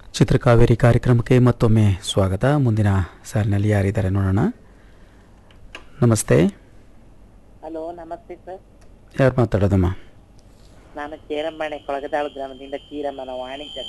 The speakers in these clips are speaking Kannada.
ಚಿತ್ರಕಾವೇರಿ ಕಾರ್ಯಕ್ರಮಕ್ಕೆ ಮತ್ತೊಮ್ಮೆ ಸ್ವಾಗತ ಮುಂದಿನ ಸಾಲಿನಲ್ಲಿ ಯಾರಿದ್ದಾರೆ ನೋಡೋಣ ನಮಸ್ತೆ ಹಲೋ ನಮಸ್ತೆ ಸರ್ ಯಾರು ಮಾತಾಡೋದಮ್ಮ ನಾನು ಚೇರಮ್ಮನೆ ಕೊಳಗದಾಳು ಗ್ರಾಮದಿಂದ ಚೀರಮ್ಮನ ವಾಣಿಜ್ಯ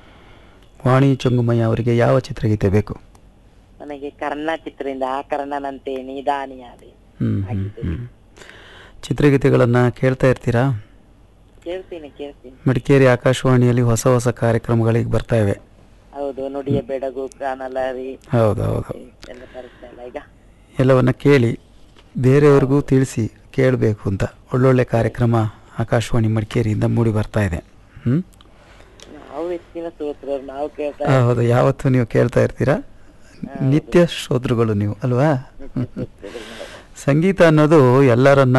ವಾಣಿ ಚಂಗುಮಯ್ಯ ಅವರಿಗೆ ಯಾವ ಚಿತ್ರಗೀತೆ ಬೇಕು ನನಗೆ ಕರ್ಣ ಚಿತ್ರದಿಂದ ಆ ಕರ್ಣನಂತೆ ನಿಧಾನಿಯಾದೆ ಹ್ಮ್, ಹ್ಮ್, ಹ್ಮ್. ಚಿತ್ರಗೀತೆಗಳನ್ನು ಕೇಳ್ತಾ ಇರ್ತೀರಾ ಕೇಳ್ತೀನಿ ಕೇಳ್ತೀನಿ ಮಡಿಕೇರಿ ಆಕಾಶವಾಣಿಯಲ್ಲಿ ಹೊಸ ಹೊಸ ಕಾರ್ಯಕ್ರಮಗಳಿಗೆ ಬರ್ತಾ ಇವೆ ಹೌದು ನುಡಿಯ ಬೆಡಗು ಕಾನಲರಿ ಹೌದು ಹೌದು ಎಲ್ಲ ಬರುತ್ತಾ ಇಲ್ಲ ಈಗ ಎಲ್ಲವನ್ನ ಕೇಳಿ ಬೇರೆಯವ್ರಿಗೂ ತಿಳಿಸಿ ಕೇಳಬೇಕು ಅಂತ ಒಳ್ಳೊಳ್ಳೆ ಕಾರ್ಯಕ್ರಮ ಆಕಾಶವಾಣಿ ಮಡಿಕೇರಿಯಿಂದ ಮೂಡಿ ಬರ್ತಾ ಇದೆ ಹ್ಞೂ ನಾವು ಹೆಚ್ಚಿನ ಸೋತ್ರರು ನಾವು ಕೇಳ್ತಾ ಹೌದು ಯಾವತ್ತೂ ನೀವು ಕೇಳ್ತಾ ಇರ್ತೀರಾ ನಿತ್ಯ ಶ್ರೋತೃಗಳು ನೀವು ಅಲ್ವಾ ಇರ್ತೀವಿ. ಸಂಗೀತ ಅನ್ನೋದು ಎಲ್ಲರನ್ನ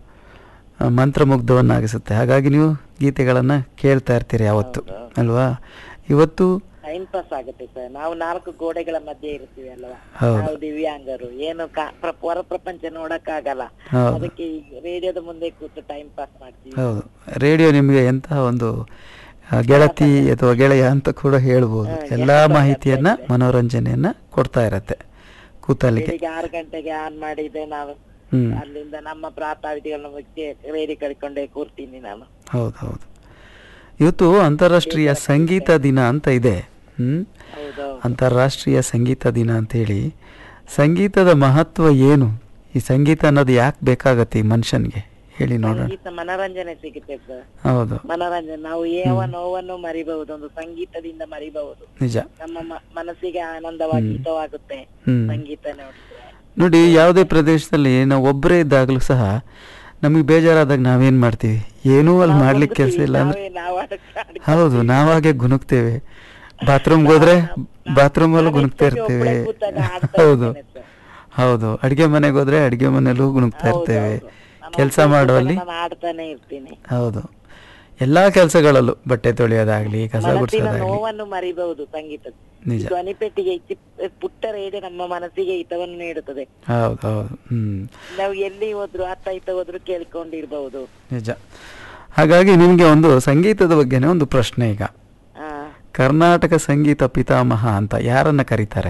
ಆ, ಮಂತ್ರಮುಗ್ಧವನ್ನಾಗಿಸುತ್ತೆ ಹಾಗಾಗಿ ನೀವು ಗೀತೆಗಳನ್ನು ಕೇಳ್ತಾ ಇರ್ತೀರಿ ಯಾವತ್ತು ಅಲ್ವಾ ಇವತ್ತು ಟೈಮ್ ಪಾಸ್ ಆಗುತ್ತೆ ಸರ್ ನಾವು ನಾಲ್ಕು ಗೋಡೆಗಳ ಮಧ್ಯೆ ಇರ್ತೀವಿ ಅಲ್ವಾ ಹೌದು. ನಾವು ದಿವ್ಯಾಂಗರು ಏನು ಕಾ- ಪ್ರ- ಹೊರ ಪ್ರಪಂಚ ನೋಡಕ್ಕಾಗಲ್ಲ ಹೌದು. ಅದಕ್ಕೆ ಈ ರೇಡಿಯೋದ ಮುಂದೆ ಕೂತು ಟೈಮ್ ಪಾಸ್ ಮಾಡ್ತೀವಿ ಹೌದು ರೇಡಿಯೋ ನಿಮಗೆ ಎಂತಹ ಒಂದು ಆ, ಗೆಳತಿ ಅಥವಾ ಗೆಳೆಯ ಅಂತ ಕೂಡ ಹೇಳ್ಬೋದು ಎಲ್ಲ ಮಾಹಿತಿಯನ್ನ ಮನೋರಂಜನೆಯನ್ನ ಕೊಡ್ತಾ ಇರತ್ತೆ ಕೂತಲ್ಲಿಗೆ ಬೆಳಿಗ್ಗೆ ಆರು ಗಂಟೆಗೆ ಆನ್ ಮಾಡಿದ್ರೆ ನಾವು ಹ್ಮ್ ಅಲ್ಲಿಂದ ನಮ್ಮ ಪ್ರಾತಾವಿಧಿಗಳನ್ನ ಮುಚ್ಚಿ ರೇಡಿ ಕಳ್ಕೊಂಡೇ ಕೂರ್ತೀನಿ ನಾನು ಹೌದು ಹೌದು ಇವತ್ತು ಅಂತಾರಾಷ್ಟ್ರೀಯ ಸಂಗೀತ ದಿನ ಅಂತ ಇದೆ ಹ್ಮ್ ಹೌದು ಅಂತಾರಾಷ್ಟ್ರೀಯ ಸಂಗೀತ ದಿನ ಅಂತೇಳಿ ಸಂಗೀತದ ಮಹತ್ವ ಏನು ಈ ಸಂಗೀತ ಅನ್ನೋದು ಯಾಕೆ ಬೇಕಾಗತ್ತೆ ಈ ಮನುಷ್ಯನ್ಗೆ ಹೇಳಿ ನೋಡೋಣ ಸಂಗೀತ ಮನೋರಂಜನೆ ಸಿಗುತ್ತೆ ಸರ್ ಹೌದು ಮನೋರಂಜನೆ ನಾವು ಯಾವ ನೋವನ್ನು ಮರಿಬಹುದು ಒಂದು ಸಂಗೀತದಿಂದ ಮರಿಬಹುದು ನಿಜ ನಮ್ಮ ಮ- ಮನಸ್ಸಿಗೆ ಆನಂದವಾಗಿ ಹಿತವಾಗುತ್ತೆ ಹ್ಮ್ ಸಂಗೀತ ನೋಡಿದ್ರೆ ನೋಡಿ ಯಾವುದೇ ಪ್ರದೇಶದಲ್ಲಿ ನಾವು ಒಬ್ಬರೇ ಇದ್ದಾಗಲೂ ಸಹ ನಮಗೆ ಬೇಜಾರಾದಾಗ ನಾವೇನ್ ಮಾಡ್ತೀವಿ ಏನೂ ಅಲ್ಲಿ ಮಾಡ್ಲಿಕ್ಕೆ ಕೆಲಸ ಇಲ್ಲ ಅಂದ್ರೆ ನಾವೇ ನಾವು ಅದಕ್ಕೆ ಹಾಡ್ಕೊಂಡು ಹೌದು ನಾವಾಗೆ ಗುನುಕ್ತೇವೆ ಬಾತ್ರೂಮ್ಗೆ ಹೋದ್ರೆ ಬಾತ್ರೂಮ್ ಅಲ್ಲೂ ಗುನುಕ್ತಾ ಇರ್ತೇವೆ ಒಬ್ಳೆ ಕೂತಾಗ ಹಾಡ್ತಾ ಹೌದು ಇರ್ತೇನೆ ಸರ್. ಹೌದು ಅಡಿಗೆ ಮನೆಗೆ ಹೋದ್ರೆ ಅಡಿಗೆ ಮನೆಯಲ್ಲೂ ಗುನುಕ್ತಾ ಇರ್ತೇವೆ ನಾನು ಕೆಲಸ ಒಬ್ಳೆ ಮಾಡುವಲ್ಲಿ ಕೂತಾಗ ನಾನು ಹಾಡ್ತಾನೆ ಇರ್ತೀನಿ ಹೌದು ಎಲ್ಲಾ ಕೆಲಸಗಳಲ್ಲೂ ಬಟ್ಟೆ ತೊಳೆಯೋದಾಗ್ಲಿ ಕಸ ಮನಸ್ಸಿನ ಗುಡಿಸೋದಾಗ್ಲಿ ನೋವನ್ನು ಮರಿಬಹುದು ಸಂಗೀತ ನಿಜ ಧ್ವನಿಪೆಟ್ಟಿಗೆ ಚಿಕ್ಕ ಪುಟ್ಟ ರೇಡಿಯೋ ನಮ್ಮ ಮನಸ್ಸಿಗೆ ಹಿತವನ್ನು ನೀಡುತ್ತದೆ ಹೌದು ಹೌದು ಹ್ಮ್ ನಾವು ಎಲ್ಲಿ ಹೋದ್ರು ಅತ್ತ ಇತ್ತ ಹೋದ್ರು ಕೇಳಿಕೊಂಡಿರ್ಬಹುದು ನಿಜ ಹಾಗಾಗಿ ನಿಮಗೆ ಒಂದು ಸಂಗೀತದ ಬಗ್ಗೆನೇ ಒಂದು ಪ್ರಶ್ನೆ ಈಗ ಆ, ಕರ್ನಾಟಕ ಸಂಗೀತ ಪಿತಾಮಹ ಅಂತ ಯಾರನ್ನ ಕರೀತಾರೆ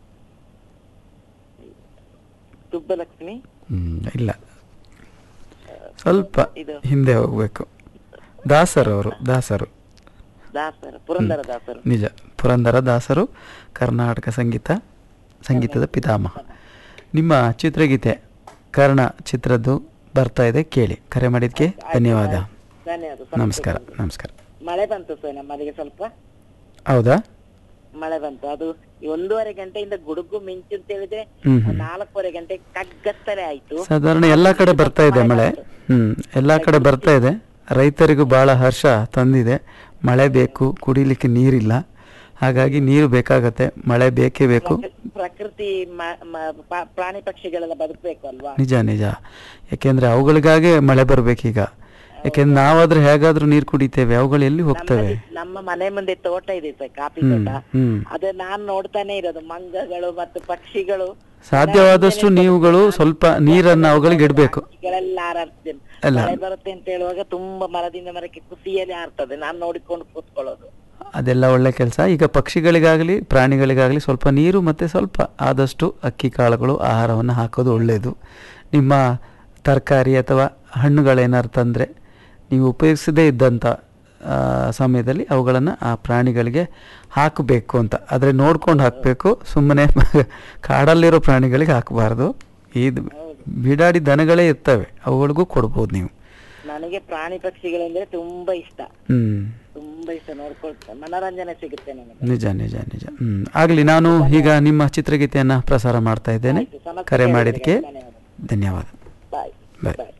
ಸುಬ್ಬಲಕ್ಷ್ಮಿ ಹ್ಮ್, ಇಲ್ಲ ಸ್ವಲ್ಪ ಇದು ಹಿಂದೆ ಹೋಗ್ಬೇಕು ದಾಸರು ಅವರು ದಾಸರು ದಾಸರು ಪುರಂದರ ದಾಸರು ನಿಜ ಪುರಂದರ ದಾಸರು ಕರ್ನಾಟಕ ಸಂಗೀತ ಸಂಗೀತದ ಪಿತಾಮಹ ನಿಮ್ಮ ಚಿತ್ರಗೀತೆ ಕರ್ಣ ಚಿತ್ರದ್ದು ಬರ್ತಾ ಇದೆ ಕೇಳಿ ಕರೆ ಮಾಡಿದ್ಕೆ ಧನ್ಯವಾದ ಧನ್ಯವಾದ ಸ್ವಲ್ಪ ನಮಸ್ಕಾರ ನಮಸ್ಕಾರ ಮಳೆ ಬಂತು ಸರ್ ನಮ್ಮಲ್ಲಿಗೆ ಸ್ವಲ್ಪ ಹೌದಾ ಮಳೆ ಬಂತು ಅದು ಈ ಒಂದೂವರೆ ಗಂಟೆಯಿಂದ ಗುಡುಗು ಮಿಂಚು ಅಂತ ಹೇಳಿದ್ರೆ ಹ್ಮ್ ಹ್ಮ್. ನಾಲ್ಕೂವರೆ ಗಂಟೆ ಕಗ್ಗತ್ತಲೆ ಆಯ್ತು ಸಾಧಾರಣ ಎಲ್ಲಾ ಕಡೆ ಬರ್ತಾ ಇದೆ ಮಳೆ ಹ್ಮ್ ಎಲ್ಲಾ ಕಡೆ ಬರ್ತಾ ಇದೆ ರೈತರಿಗೂ ಬಹಳ ಹರ್ಷ ತಂದಿದೆ ಮಳೆ ಬೇಕು ಕುಡಿಲಿಕ್ಕೆ ನೀರಿಲ್ಲ ಹಾಗಾಗಿ ನೀರು ಬೇಕಾಗತ್ತೆ ಮಳೆ ಬೇಕೇ ಬೇಕು ಪ್ರಕೃತಿ ಮ- ಮ- ಪ- ಪ್ರಾಣಿ ಪಕ್ಷಿಗಳೆಲ್ಲ ಬದುಕಬೇಕು ಅಲ್ವಾ ನಿಜ ನಿಜ ಯಾಕೆಂದ್ರೆ ಅವುಗಳಿಗಾಗೆ ಮಳೆ ಬರ್ಬೇಕೀಗ ಯಾಕೆಂದ್ರೆ ನಾವಾದ್ರೆ ಹೇಗಾದ್ರೂ ನೀರು ಕುಡಿತೇವೆ ಅವುಗಳು ಎಲ್ಲಿ ಹೋಗ್ತವೆ ನಮ್ಮಲ್ಲಿ ನಮ್ಮ ಮನೆ ಮುಂದೆ ತೋಟ ಇದೆ ಸರ್ ಕಾಫಿ ಹ್ಮ್ ತೋಟ ಹ್ಮ್ ಅದು ನಾನ್ ನೋಡ್ತಾನೆ ಇರೋದು ಮಂಗಗಳು ಮತ್ತು ಪಕ್ಷಿಗಳು ಸಾಧ್ಯವಾದಷ್ಟು ನೀವುಗಳು ಸ್ವಲ್ಪ ನೀರನ್ನ ಅವುಗಳಿಗೆ ಇಡಬೇಕು ಪಕ್ಷಿಗಳೆಲ್ಲ ಹಾರಾಡ್ತೇನೆ ಅಲ್ಲ. ಮಳೆ ಬರುತ್ತೆ ಅಂತ ಹೇಳುವಾಗ ತುಂಬಾ ಮರದಿಂದ ಮರಕ್ಕೆ ಖುಷಿಯಲ್ಲಿ ಹಾರ್ತದೆ ನಾನ್ ನೋಡಿಕೊಂಡು ಕೂತ್ಕೊಳ್ಳೋದು ಅದೆಲ್ಲ ಒಳ್ಳೆ ಕೆಲಸ ಈಗ ಪಕ್ಷಿಗಳಿಗಾಗಲಿ ಪ್ರಾಣಿಗಳಿಗಾಗಲಿ ಸ್ವಲ್ಪ ನೀರು ಮತ್ತು ಸ್ವಲ್ಪ ಆದಷ್ಟು ಅಕ್ಕಿ ಕಾಳುಗಳು ಆಹಾರವನ್ನು ಹಾಕೋದು ಒಳ್ಳೆಯದು ನಿಮ್ಮ ತರಕಾರಿ ಅಥವಾ ಹಣ್ಣುಗಳೇನಾರು ತಂದರೆ ನೀವು ಉಪಯೋಗಿಸದೇ ಇದ್ದಂಥ ಆ, ಸಮಯದಲ್ಲಿ ಅವುಗಳನ್ನು ಆ ಪ್ರಾಣಿಗಳಿಗೆ ಹಾಕಬೇಕು ಅಂತ ಆದರೆ ನೋಡ್ಕೊಂಡು ಹಾಕಬೇಕು ಸುಮ್ಮನೆ ಕಾಡಲ್ಲಿರೋ ಪ್ರಾಣಿಗಳಿಗೆ ಹಾಕಬಾರ್ದು ಇದು ಬಿಡಾಡಿ ದನಗಳೇ ಇರ್ತವೆ ಅವುಗಳಿಗೂ ಕೊಡ್ಬೋದು ನೀವು ನನಗೆ ಪ್ರಾಣಿ ಪಕ್ಷಿಗಳಂದ್ರೆ ತುಂಬಾ ಇಷ್ಟ ಹ್ಞೂ ತುಂಬಾ ಇಷ್ಟ ನೋಡ್ಕೊಳ್ತೇನೆ ಮನೋರಂಜನೆ ಸಿಗುತ್ತೆ ನನಗೆ ನಿಜ ನಿಜ ನಿಜ ಹ್ಮ್ ಆಗಲಿ ನಾನು ಈಗ ನಿಮ್ಮ ಚಿತ್ರಗೀತೆಯನ್ನ ಪ್ರಸಾರ ಮಾಡ್ತಾ ಇದ್ದೇನೆ ಆಯ್ತು, ಸಮಸ್ಯೆ ಕರೆ ಕೇಳಿದ್ರೆ ಮಾಡಿದ್ದಕ್ಕೆ ಧನ್ಯವಾದ. ಧನ್ಯವಾದ ಬಾಯ್ ಬಾಯ್ ಬಾಯ್